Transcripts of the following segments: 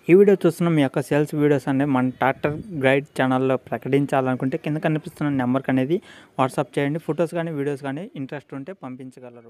ఈ వీడియో చూస్తున్న మీ యొక్క సేల్స్ వీడియోస్ అనేవి మన ట్రాక్టర్ గైడ్ ఛానల్లో ప్రకటించాలనుకుంటే కింద కనిపిస్తున్న నెంబర్కి అనేది వాట్సాప్ చేయండి ఫొటోస్ కానీ వీడియోస్ కానీ ఇంట్రెస్ట్ ఉంటే పంపించగలరు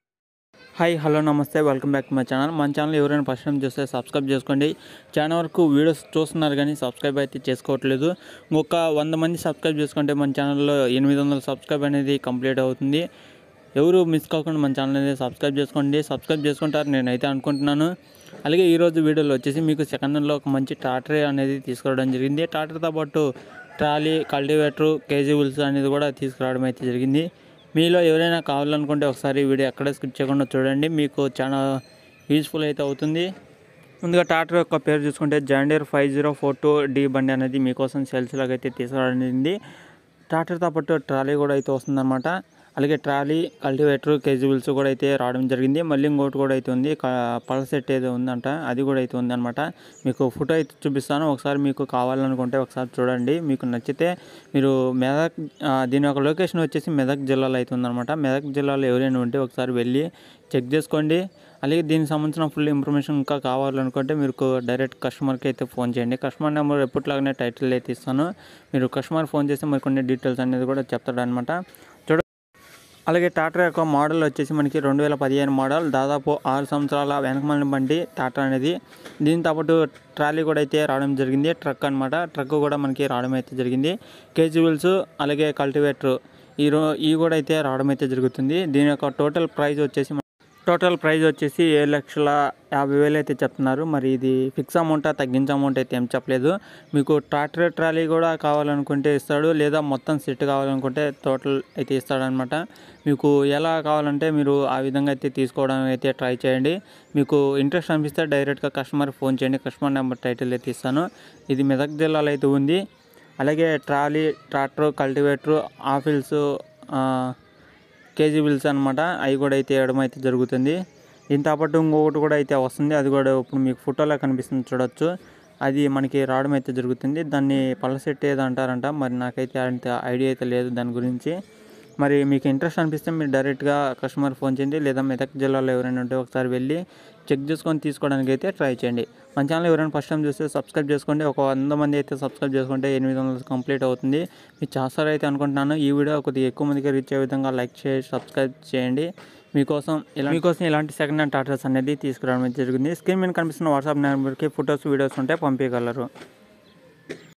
హాయ్ హలో నమస్తే welcome back to my channel మన ఛానల్ ఎవరైనా ఫస్ట్ టైం చూస్తే సబ్స్క్రైబ్ చేసుకోండి ఛానల్ వరకు వీడియోస్ చూస్తున్నారు కానీ సబ్స్క్రైబ్ అయితే చేసుకోవట్లేదు ఇంకొక వంద మంది సబ్స్క్రైబ్ చేసుకుంటే మన ఛానల్లో ఎనిమిది వందల సబ్స్క్రైబ్ అనేది కంప్లీట్ అవుతుంది ఎవరు మిస్ కాకుండా మన ఛానల్ అనేది సబ్స్క్రైబ్ చేసుకోండి సబ్స్క్రైబ్ చేసుకుంటారు నేనైతే అనుకుంటున్నాను అలాగే ఈరోజు వీడియోలో వచ్చేసి మీకు సెకండ్ హ్యాండ్లో ఒక మంచి ట్రాక్టర్ అనేది తీసుకురావడం జరిగింది ట్రాక్టర్తో పాటు ట్రాలీ కల్టివేటర్ కేజీ ఉల్స్ అనేది కూడా తీసుకురావడం అయితే జరిగింది మీలో ఎవరైనా కావాలనుకుంటే ఒకసారి వీడియో ఎక్కడ స్కిప్ చేయకుండా చూడండి మీకు చాలా యూజ్ఫుల్ అయితే అవుతుంది ముందుగా ట్రాక్టర్ యొక్క పేరు చూసుకుంటే John Deere five zero four two D బండి అనేది మీకోసం సేల్స్లోకి అయితే తీసుకురావడం జరిగింది ట్రాక్టర్తో పాటు ట్రాలీ కూడా అయితే వస్తుందన్నమాట అలాగే ట్రాలీ కల్టివేటర్ కేజువల్స్ కూడా అయితే రావడం జరిగింది మళ్ళీ ఇంకోటి కూడా అయితే ఉంది పల సెట్ ఏదో ఉందంట అది కూడా అయితే ఉందన్నమాట మీకు ఫోటో అయితే చూపిస్తాను ఒకసారి మీకు కావాలనుకుంటే ఒకసారి చూడండి మీకు నచ్చితే మీరు మెదక్ ఆ, దీని యొక్క లొకేషన్ వచ్చేసి మెదక్ జిల్లాలో అయితే ఉందన్నమాట మెదక్ జిల్లాలో ఎవరైనా ఉంటే ఒకసారి వెళ్ళి చెక్ చేసుకోండి అలాగే దీనికి సంబంధించిన ఫుల్ ఇన్ఫర్మేషన్ ఇంకా కావాలనుకుంటే మీరు డైరెక్ట్ కస్టమర్కి అయితే ఫోన్ చేయండి కస్టమర్ నెంబర్ ఎప్పటిలాగానే టైటిల్ అయితే ఇస్తాను మీరు కస్టమర్ ఫోన్ చేస్తే మరి కొన్ని డీటెయిల్స్ అనేది కూడా చెప్తాడనమాట చూడ అలాగే టాటా యొక్క మోడల్ వచ్చేసి మనకి రెండు వేల పదిహేను మోడల్ దాదాపు ఆరు సంవత్సరాల వెనకమలిన బండి టాటా అనేది దీంతో పాటు ట్రాలీ కూడా అయితే రావడం జరిగింది ట్రక్ అనమాట ట్రక్ కూడా మనకి రావడం అయితే జరిగింది కేజీ వీల్స్ అలాగే కల్టివేటర్ ఈ రో ఈ కూడా అయితే రావడం అయితే జరుగుతుంది దీని యొక్క టోటల్ ప్రైస్ వచ్చేసి టోటల్ ప్రైస్ వచ్చేసి ఏడు లక్షల యాభై వేలు అయితే చెప్తున్నారు మరి ఇది ఫిక్స్ అమౌంట్ తగ్గించే అమౌంట్ అయితే ఏం చెప్పలేదు మీకు ట్రాక్టర్ ట్రాలీ కూడా కావాలనుకుంటే ఇస్తాడు లేదా మొత్తం సెట్ కావాలనుకుంటే టోటల్ అయితే ఇస్తాడనమాట మీకు ఎలా కావాలంటే మీరు ఆ విధంగా అయితే తీసుకోవడం అయితే ట్రై చేయండి మీకు ఇంట్రెస్ట్ అనిపిస్తే డైరెక్ట్గా కస్టమర్ ఫోన్ చేయండి కస్టమర్ నెంబర్ టైటిల్ అయితే ఇస్తాను ఇది మెదక్ జిల్లాలో అయితే ఉంది అలాగే ట్రాలీ ట్రాక్టర్ కల్టివేటర్ ఆఫిల్స్ కేజీ బిల్స్ అనమాట అవి కూడా అయితే వేయడం అయితే జరుగుతుంది దీంతో పాటు ఇంకొకటి కూడా అయితే వస్తుంది అది కూడా ఇప్పుడు మీకు ఫోటోలో కనిపిస్తుంది చూడొచ్చు అది మనకి రావడం అయితే జరుగుతుంది దాన్ని పలసెట్ ఏదో అంటారంట మరి నాకైతే అంత ఐడియా అయితే లేదు దాని గురించి మరి మీకు ఇంట్రెస్ట్ అనిపిస్తే మీరు డైరెక్ట్గా కస్టమర్ ఫోన్ చేయండి లేదా మెదక్ జిల్లాలో ఎవరైనా ఉంటే ఒకసారి వెళ్ళి చెక్ చేసుకొని తీసుకోవడానికి అయితే ట్రై చేయండి మన ఛానల్ ఎవరైనా ఫస్ట్ టైం చూస్తే సబ్స్క్రైబ్ చేసుకోండి ఒక వంద మంది అయితే సబ్స్క్రైబ్ చేసుకుంటే ఎనిమిది వందలు కంప్లీట్ అవుతుంది మీరు చేస్తారు అయితే అనుకుంటున్నాను ఈ వీడియో కొద్దిగా ఎక్కువ మందికి రీచ్ అయ్యే విధంగా లైక్ చేసి సబ్స్క్రైబ్ చేయండి మీకోసం ఇలా మీకోసం ఇలాంటి సెకండ్ హ్యాండ్ టాటర్స్ అనేది తీసుకురావడం అయితే జరిగింది స్క్రీన్ మీద కనిపిస్తున్న వాట్సాప్ నెంబర్కి ఫొటోస్ వీడియోస్ ఉంటే పంపించగలరు